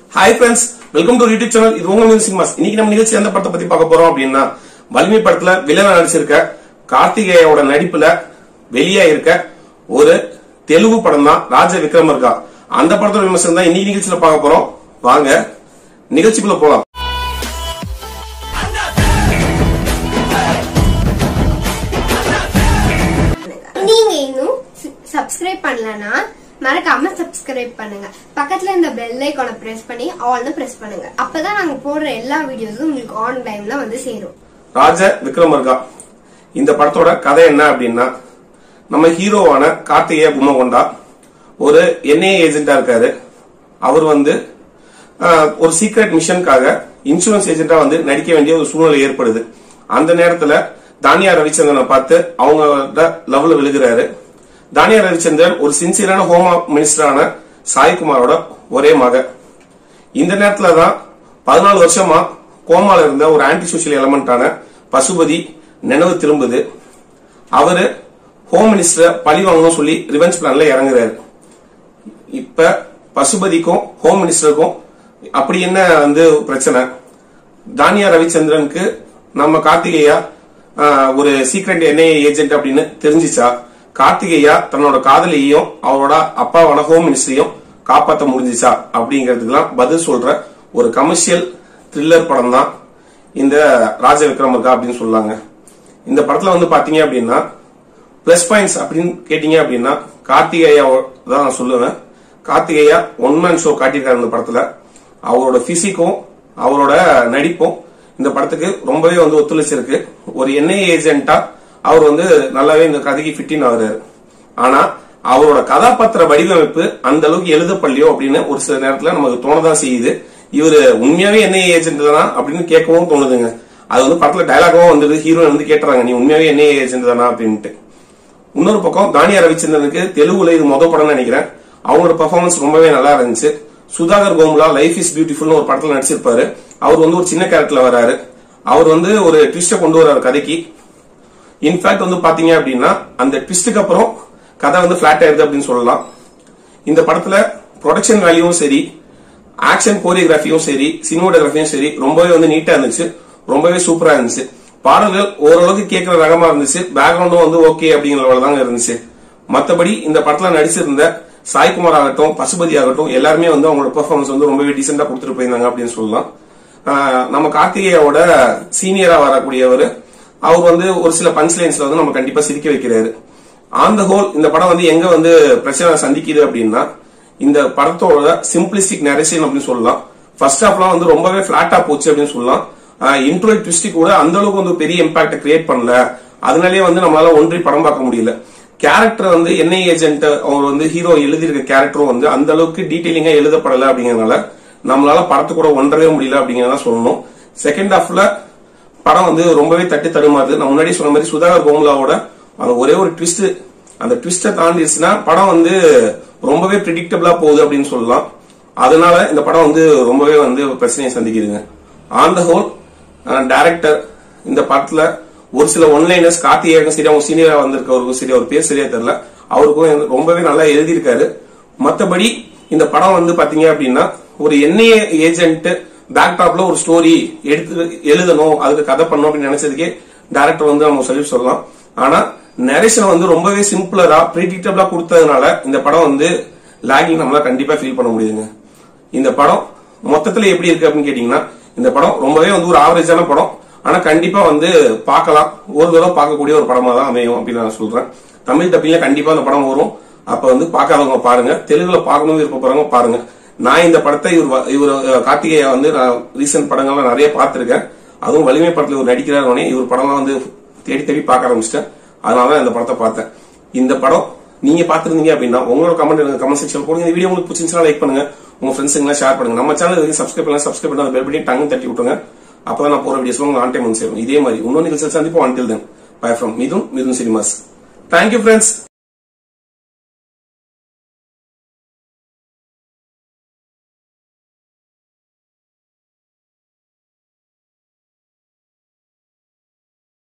hi friends welcome to YouTube channel இது உங்க music cinemas இன்னைக்கு நம்ம நிகழ்ச்சி எந்த படத்தை பத்தி பார்க்க போறோம் அப்படின்னா வலிமை படத்துல வில்லனா நடிச்சிருக்க கார்த்திகேயோட நடிப்புல வெளியா இருக்க ஒரு தெலுங்கு படம் தான் ராஜ விக்ரம் இருக்கா அந்த படத்தோட விமர்சனம் தான் இன்னைக்கு நிகழ்ச்சியில பார்க்க போறோம் வாங்க நிகழ்ச்சிக்குள்ள போலாம் நீங்க இன்னும் சப்ஸ்கிரைப் பண்ணலனா மறக்காம சப்ஸ்கிரைப் பண்ணுங்க பக்கத்துல இந்த பெல் ஐகானை பிரஸ் பண்ணி ஆல்னு பிரஸ் பண்ணுங்க அப்பதான் நாங்க போடுற எல்லா வீடியோஸும் உங்களுக்கு ஆன் டைம்ல வந்து சேரும் ராஜ விக்ரம் இருக்கா இந்த படத்தோட கதை என்ன அப்படின்னா நம்ம ஹீரோவான கார்த்திகேய கும்மகொண்டா ஒரு என்ஐஏ ஏஜென்டா இருக்காரு அவர் வந்து ஆஹ், ஒரு சீக்ரெட் மிஷனுக்காக இன்சூரன்ஸ் ஏஜென்டா வந்து நடிக்க வேண்டிய ஒரு சூழ்நிலை ஏற்படுது அந்த நேரத்துல தானியா ரவிச்சந்திரனை பார்த்து அவங்க லவ்ல விழுகிறாரு தானியா ரவிச்சந்திரன் ஒரு சின்சியரான ஹோம் மினிஸ்டரான சாய்குமாரோட ஒரே மக இந்த நேரத்துல தான் பதினாலு வருஷமா கோமால இருந்த ஒரு ஆன்டி சோசியல் எலமெண்டான பசுபதி நினைவு திரும்புது அவரு ஹோம் மினிஸ்டரை பழி வாங்கணும் சொல்லி ரிவெஞ்ச் பிளான்ல இறங்குறாரு இப்ப பசுபதிக்கும் ஹோம் மினிஸ்டருக்கும் அப்படி என்ன வந்து பிரச்சனை தானியா ரவிச்சந்திரனுக்கு நம்ம கார்த்திகேயா ஆஹ், ஒரு சீக்ரெட் என்ஐஏ ஏஜென்ட் அப்படின்னு தெரிஞ்சிச்சா கார்த்திகேயா தன்னோட காதலியையும் அவரோட அப்பாவான ஹோம் மினிஸ்டரையும் காப்பாத்த முடிஞ்சிச்சா அப்படிங்கிறதுக்கெல்லாம் பதில் சொல்ற ஒரு கமர்ஷியல் த்ரில்லர் படம் தான் இந்த ராஜ விக்ரம் இருக்கா அப்படின்னு சொல்லாங்க இந்த படத்துல வந்து பாத்தீங்க அப்படின்னா பிளஸ் பாயிண்ட்ஸ் அப்படின்னு கேட்டீங்க அப்படின்னா கார்த்திகேயா தான் நான் சொல்லுவேன் கார்த்திகேயா ஒன் மேன் ஷோ காட்டியிருக்காரு இந்த படத்துல அவரோட பிசிக்கும் அவரோட நடிப்பும் இந்த படத்துக்கு ரொம்பவே வந்து ஒத்துழைச்சிருக்கு ஒரு என்ஐ ஏஜென்ட்டா அவர் வந்து நல்லாவே இந்த கதைக்கு ஃபிட்டின் ஆகுறாரு ஆனா அவரோட கதாபாத்திர வடிவமைப்பு அந்த அளவுக்கு எழுதப்படலையோ அப்படின்னு ஒரு சில நேரத்துல நமக்கு தோணதான் செய்யுது இவரு உண்மையாவே என்ன ஏஜென்ட் தானா அப்படின்னு கேட்கவும் தோணுதுங்க அது வந்து படத்துல டயலாகவும் வந்தது ஹீரோயின் வந்து கேட்டுறாங்க நீ உண்மையாவே என்ன ஏஜென்ட் தானா அப்படின்ட்டு இன்னொரு பக்கம் தானியா ரவிச்சந்திரனுக்கு தெலுங்குல இது மொத படம்னு நினைக்கிறேன் அவங்களோட பெர்ஃபார்மன்ஸ் ரொம்பவே நல்லா இருந்துச்சு சுதாகர் கோமுலா லைஃப் இஸ் பியூட்டிஃபுல்னு ஒரு படத்துல நடிச்சிருப்பாரு அவர் வந்து ஒரு சின்ன கேரக்டர்ல வராரு அவர் வந்து ஒரு ட்விஸ்ட கொண்டு வர்றாரு கதைக்கு இன்ஃபேக்ட் வந்து பாத்தீங்க அப்படின்னா அந்த ட்விஸ்டுக்கு அப்புறம் கதை வந்து பிளாட் ஆயிருது அப்படின்னு சொல்லலாம் இந்த படத்துல ப்ரொடக்ஷன் வேல்யூவும் சரி ஆக்ஷன் கோரியோகிராஃபியும் சரி சினிமோட்டோகிராஃபியும் சரி ரொம்பவே வந்து நீட்டா இருந்துச்சு ரொம்பவே சூப்பரா இருந்துச்சு பாடல்கள் ஓரளவுக்கு கேட்கிற ரகமா இருந்துச்சு பேக்ரவுண்டும் வந்து ஓகே அப்படிங்கிற level தாங்க இருந்துச்சு மத்தபடி இந்த படத்துல நடிச்சிருந்த சாய்குமார் ஆகட்டும் பசுபதி ஆகட்டும் எல்லாருமே வந்து அவங்களோட பெர்ஃபார்மன்ஸ் வந்து ரொம்பவே டீசெண்டா கொடுத்துட்டு போயிருந்தாங்க அப்படின்னு சொல்லலாம் ஆஹ் நம்ம கார்த்திகேயோட சீனியரா வரக்கூடியவர் அவர் வந்து ஒரு சில பஞ்ச் லைன்ஸ்ல வந்து நம்ம கண்டிப்பா சிரிக்க வைக்கிறாரு ஆன் த ஹோல் இந்த படம் வந்து எங்க வந்து பிரச்சனை சந்திக்குது அப்படின்னா இந்த படத்தோட சிம்பிளிஸ்டிக் நரேஷன் அப்படின்னு சொல்லலாம் ஃபர்ஸ்ட் ஹாஃப்லாம் வந்து ரொம்பவே பிளாட்டா போச்சு அப்படின்னு சொல்லலாம் இன்ட்ரோ ட்விஸ்டி கூட அந்த அளவுக்கு வந்து பெரிய இம்பாக்ட் கிரியேட் பண்ணல அதனாலேயே வந்து நம்மளால ஒன்றி படம் பார்க்க முடியல கேரக்டர் வந்து என்ஐ ஏஜென்ட் அவர் வந்து ஹீரோ எழுதியிருக்க கேரக்டரும் வந்து அந்த அளவுக்கு டீடைலிங்கா எழுதப்படல அப்படிங்கறதுனால நம்மளால படத்து கூட ஒன்றவே முடியல அப்படிங்கறத சொல்லணும் செகண்ட் ஹாஃப்ல படம் வந்து ரொம்பவே தட்டி தடுமாறுது நான் முன்னாடி சொன்ன மாதிரி சுதாகர் கோமுலாவோட அந்த ஒரே ஒரு ட்விஸ்ட் அந்த ட்விஸ்ட தாண்டிடுச்சுன்னா படம் வந்து ரொம்பவே ப்ரிடிக்டபிளா போகுது அப்படின்னு சொல்லலாம் அதனால இந்த படம் வந்து ரொம்பவே வந்து பிரச்சனையை சந்திக்குதுங்க ஆன் த ஹோல் டைரக்டர் இந்த படத்துல ஒரு சில ஒன்லைனர்ஸ் கார்த்திகேயனுக்கும் சரி அவங்க சீனியரா வந்திருக்கவருக்கும் சரி அவர் பேர் சரியா தெரியல அவருக்கும் வந்து ரொம்பவே நல்லா எழுதியிருக்காரு மத்தபடி இந்த படம் வந்து பாத்தீங்க அப்படின்னா ஒரு என்ஐ ஏஜென்ட் பேக்டாப்ல ஒரு ஸ்டோரி எடுத்து எழுதணும் அதுக்கு கதை பண்ணணும் அப்படின்னு நினைச்சதுக்கே டேரக்டர் வந்து நம்ம சொல்லி சொல்லலாம் ஆனா நரேஷன் வந்து ரொம்பவே சிம்பிளரா ப்ரிடிக்டபிளா கொடுத்ததுனால இந்த படம் வந்து லாகிங் நம்மளால கண்டிப்பா ஃபீல் பண்ண முடியுதுங்க இந்த படம் மொத்தத்துல எப்படி இருக்கு அப்படின்னு கேட்டீங்கன்னா இந்த படம் ரொம்பவே வந்து ஒரு ஆவரேஜான படம் ஆனா கண்டிப்பா வந்து பார்க்கலாம் ஒரு தடவை பார்க்கக்கூடிய ஒரு படமா தான் அமையும் அப்படின்னு நான் சொல்றேன் தமிழ் டப்பிங்ல கண்டிப்பா அந்த படம் வரும் அப்ப வந்து பார்க்காதவங்க பாருங்க தெலுங்குல பார்க்கணும் விருப்பப்படுறவங்க பாருங்க நான் இந்த படத்தை இவர் வ- இவர் அஹ், கார்த்திகேயா வந்து நான் ரீசெண்ட் படங்கள்லாம் நிறைய பார்த்திருக்கேன் அதுவும் வலிமை படத்துல இவர் நடிக்கிறார் உடனே இவர் படம்லாம் வந்து தேடி தேடி பார்க்க ஆரம்பிச்சிட்டேன் அதனால தான் இந்த படத்தை பார்த்தேன் இந்த படம் நீங்க பாத்துருந்தீங்க அப்படின்னா உங்களோட கமெண்ட் கமெண்ட் செக்ஷன் போடுங்க இந்த வீடியோ உங்களுக்கு பிடிச்சிருந்துச்சுன்னா லைக் பண்ணுங்க உங்க ஃப்ரெண்ட்ஸுங்களாம் ஷேர் பண்ணுங்க நம்ம சேனல் வரைக்கும் சப்ஸ்கிரைப் பண்ணலாம் சப்ஸ்கிரைப் பண்ணி அந்த பெல் பட்டன் டங்கு தட்டி விட்டுருங்க அப்பதான் நான் போற வீடியோஸ் உங்களுக்கு ஆன் டைம் வந்து சேரும் இதே மாதிரி இன்னொரு நிகழ்ச்சி சந்திப்போம் until then bye from Mithun Mithun cinemas thank you friends